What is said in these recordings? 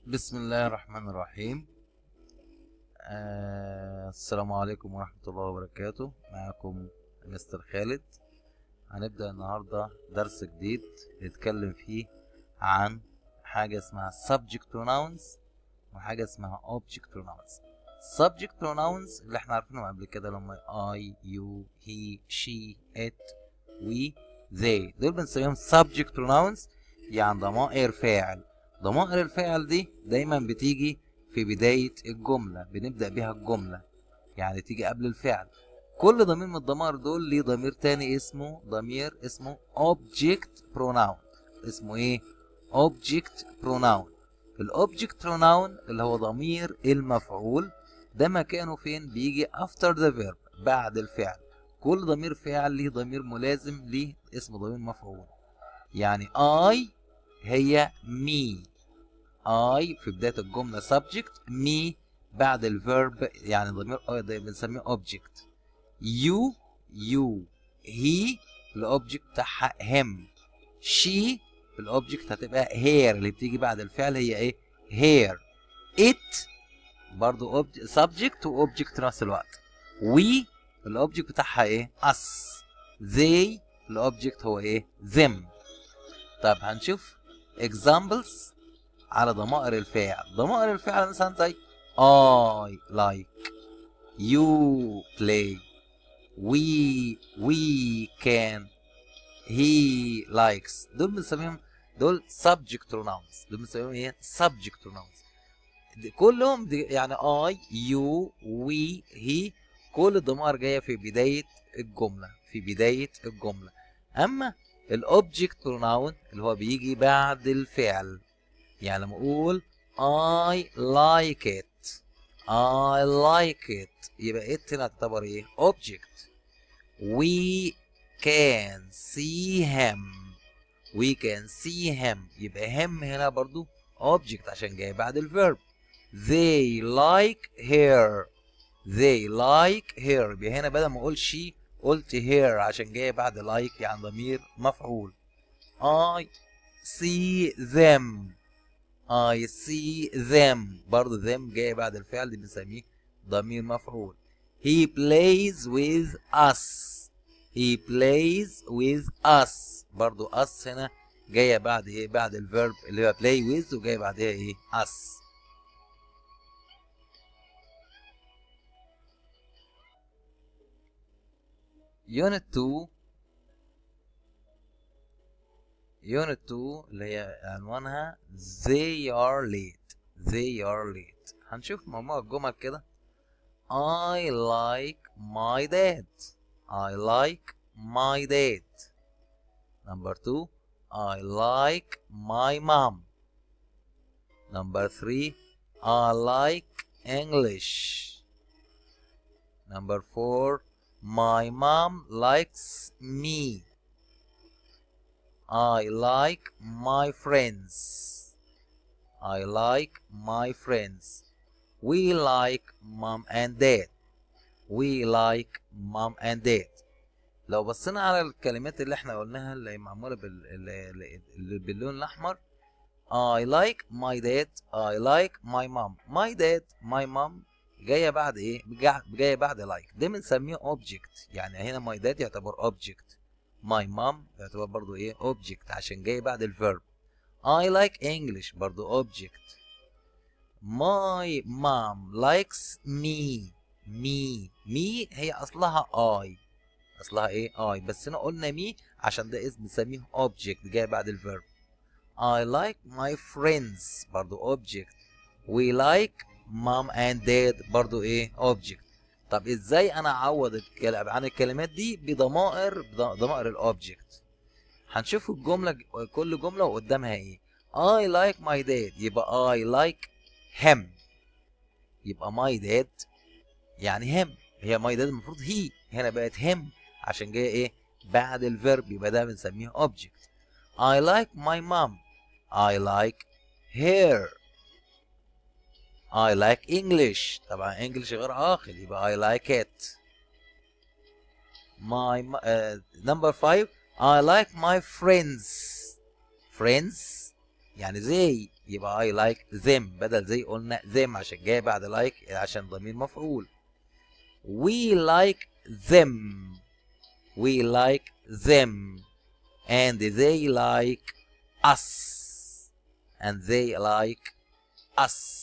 بسم الله الرحمن الرحيم آه السلام عليكم ورحمة الله وبركاته معكم مستر خالد هنبدأ النهاردة درس جديد نتكلم فيه عن حاجة اسمها subject pronouns وحاجة اسمها object pronouns subject pronouns اللي احنا عارفينهم قبل كده لما I, you, he, she, it, we, they دول بنسميهم subject pronouns يعني ضمائر فاعل ضمائر الفاعل دي دايما بتيجي في بداية الجملة بنبدأ بيها الجملة يعني تيجي قبل الفعل كل ضمير من الضمائر دول ليه ضمير تاني اسمه ضمير اسمه object pronoun اسمه ايه object pronoun الاوبجكت pronoun اللي هو ضمير المفعول ده مكانه فين بيجي after the verb بعد الفعل كل ضمير فاعل ليه ضمير ملازم ليه اسمه ضمير مفعول يعني I هي me I في بداية الجملة subject me بعد الفيرب يعني ضمير آه ده بنسميه object you you he الاوبجكت بتاعها him she الاوبجكت هتبقى hair اللي بتيجي بعد الفعل هي ايه hair it برضو object subject و object في نفس الوقت we الاوبجكت بتاعها ايه us they الاوبجكت هو ايه them طب هنشوف examples على ضمائر الفاعل ضمائر الفعل مثلا زي I like you play we we can he likes دول بنسميهم دول subject pronouns دول بنسميهم ايه subject pronouns دي كلهم دي يعني I you we he كل الضمائر جايه في بدايه الجمله في بدايه الجمله اما الاوبجكت pronoun اللي هو بيجي بعد الفعل يعني لما اقول I like it I like it يبقى it هنا تعتبر ايه object we can see him we can see him يبقى him هنا برضو object عشان جاي بعد الفيرب they like her they like her يبقى هنا بدل ما اقول she قلت here عشان جاي بعد like يعني ضمير مفعول I see them I see them برضه them جاي بعد الفعل دي بنسميه ضمير مفعول He plays with us He plays with us برضه us هنا جاية بعد ايه بعد الفيرب اللي هو play with وجاية بعدها ايه us Unit 2 Unit 2 اللي هي عنوانها They are late They are late هنشوف مجموعة جمل كده I like my dad I like my dad Number 2 I like my mom Number 3 I like English Number 4 My mom likes me. I like my friends. I like my friends. We like mom and dad. We like mom and dad. لو بصينا على الكلمات اللي احنا قلناها اللي معمولة بال... اللي اللي باللون الأحمر I like my dad I like my mom my dad my mom جايه بعد ايه جايه بعد لايك ده بنسميه اوبجكت يعني هنا ماي داد يعتبر اوبجكت ماي مام يعتبر برضو ايه اوبجكت عشان جاي بعد الفيرب I like English برضو اوبجكت my mom likes me me me هي اصلها I اصلها ايه I بس هنا قلنا me عشان ده اسم بنسميه اوبجكت جاي بعد الفيرب I like my friends برضو اوبجكت we like mom and dad برضو ايه object طب ازاي انا اعوض الكلام عن الكلمات دي بضمائر ضمائر الاوبجكت هنشوف الجمله كل جمله وقدامها ايه I like my dad يبقى I like him يبقى my dad يعني him هي my dad المفروض he هنا بقت him عشان جايه ايه بعد الفيرب يبقى ده بنسميه object I like my mom I like her I like English طبعا English غير عاقل يبقى I like it my uh, number five I like my friends friends يعني they يبقى I like them بدل they قلنا them عشان جاي بعد like عشان ضمير مفعول we like them we like them and they like us and they like us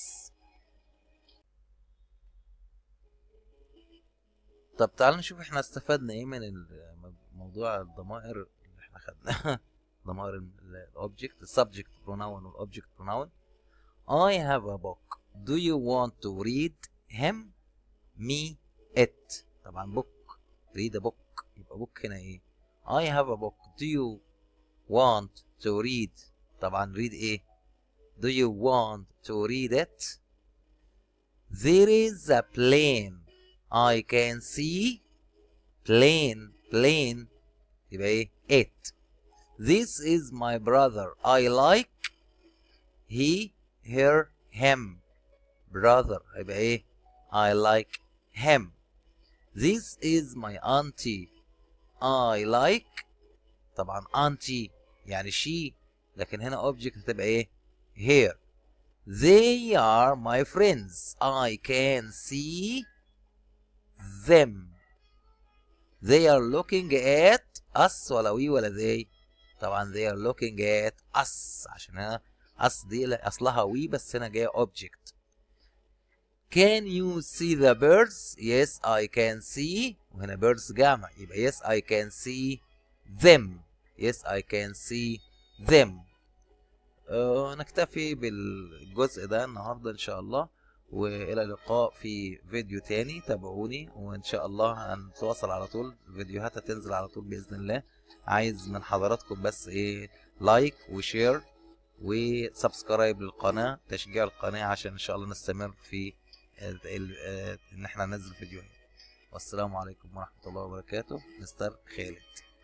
طب تعال نشوف احنا استفدنا ايه من ال- موضوع الضمائر اللي احنا خدناها ضمائر الاوبجكت السبجكت pronoun والاوبجكت pronoun I have a book do you want to read him me it طبعا book read a book يبقى book هنا ايه I have a book do you want to read طبعا read ايه do you want to read it there is a plane I can see plane plane يبقى ايه it this is my brother I like he her him brother هيبقى ايه I like him this is my auntie I like طبعا auntie يعني she لكن هنا object هتبقى ايه here they are my friends I can see them they are looking at us ولا we ولا they طبعا they are looking at us عشان هنا us دي اصلها we بس هنا جايه object can you see the birds yes I can see وهنا birds جمع يبقى yes I can see them yes I can see them أه نكتفي بالجزء ده النهارده ان شاء الله والى اللقاء في فيديو تاني تابعوني وان شاء الله هنتواصل على طول الفيديوهات هتنزل على طول باذن الله عايز من حضراتكم بس ايه لايك وشير وسبسكرايب للقناه تشجيع القناه عشان ان شاء الله نستمر في ال- ال- آه، ان احنا ننزل فيديوهات والسلام عليكم ورحمه الله وبركاته مستر خالد